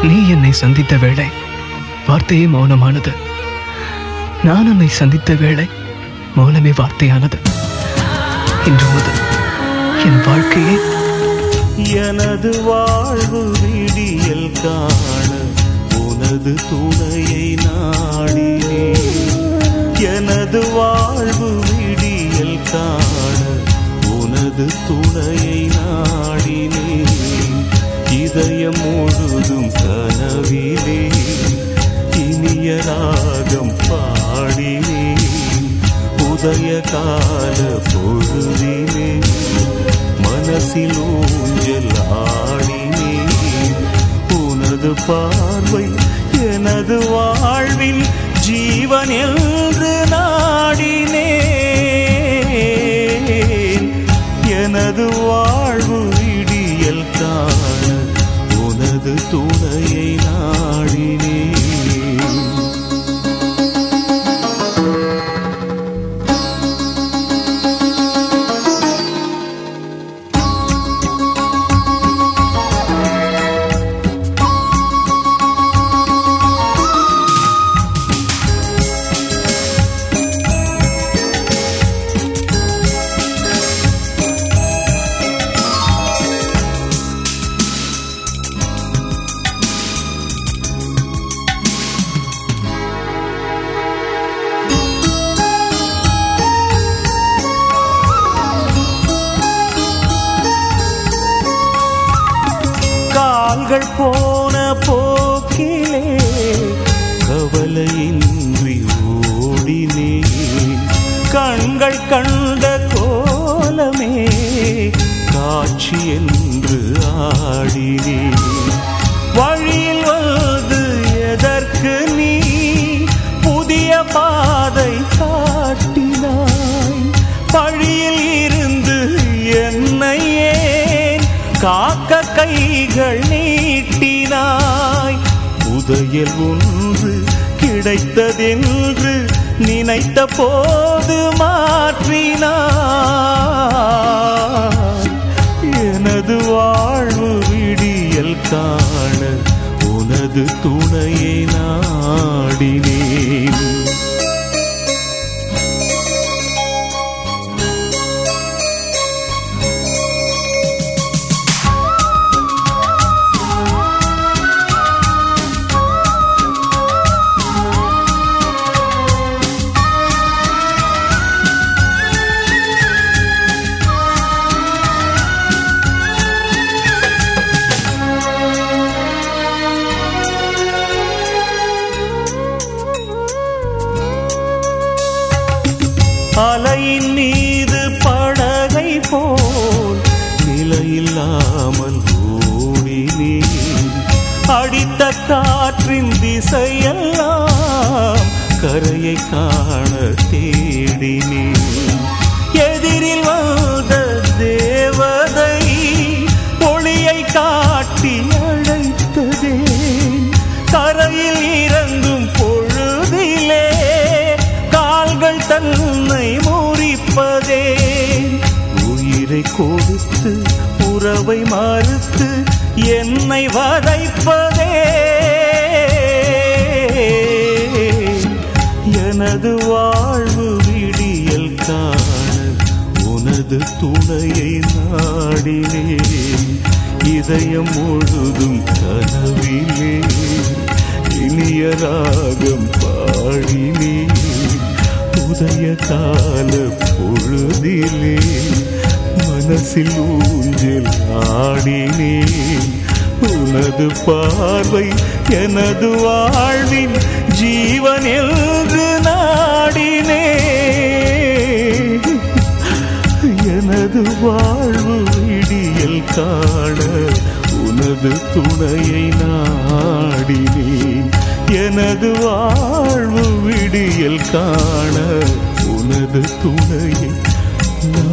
நீ என்னை சந்தித்த வேளை வார்த்தையே மௌனமானது நான் உன்னை சந்தித்த வேளை மௌனமே வார்த்தையானது இன்று முதல் என் வாழ்க்கையே எனது வாழ்வு விடியல் காண உனது துணையை நாடினே எனது வாழ்வு விடியல் காண உனது துணையை நாடினே இதயம் முழுதும் கனவிலே இனிய ராகம் பாடினே உதய கால பொழுதினே மனசில் ஊஞ்சல் ஆடினே உனது பார்வை எனது வாழ்வில் ஜீவன் என்று நாடினேன் எனது வாழ்வு விடியல் காண உனது துணையை நாடினேன் கால்கள் போன போக்கிலே கவலையின்றி ஓடினேன் கண்கள் கண்ட கோலமே காட்சி என்று ஆடினேன் வழியில் வந்து எதற்கு நீ புதிய பாதை காட்டினாய் பழியில் இருந்து என்னை ஏன் காக்க கைகள் நீட்டினாய் புதையல் ஒன்று கிடைத்ததென்று நினைத்த போது மாற்றினாய் எனது வாழ்வு விடியல் காண உனது துணையை நாடினேன் அலையின் மீது படகை போல் நிலையில்லாமல் ஓடினேன் அடித்த காற்றின் திசையெல்லாம் கரையை காண தேடினேன் எதிரில் வந்த தேவதை ஒளியை காட்டி அழைத்ததேன் கரையில் இறங்கும் பொழுதிலே கால்கள் தன்னை முறிப்பதே உயிரை கொடுத்து உறவை மறுத்து என்னை வதைப்பதே எனது வாழ்வு விடியல் காண உனது துணையை நாடினேன் இதயம் முழுதும் கனவிலே இனிய ராகம் பாடினேன் உதய கால பொழுதிலே மனசில் ஊஞ்சல் ஆடினேன் உனது பார்வை எனது வாழ்வின் ஜீவன் என்று நாடினேன் எனது வாழ்வு விடியல் காண உனது துணையை நாடினேன் எனது வாழ்வு விடியல் காண உனது துணையை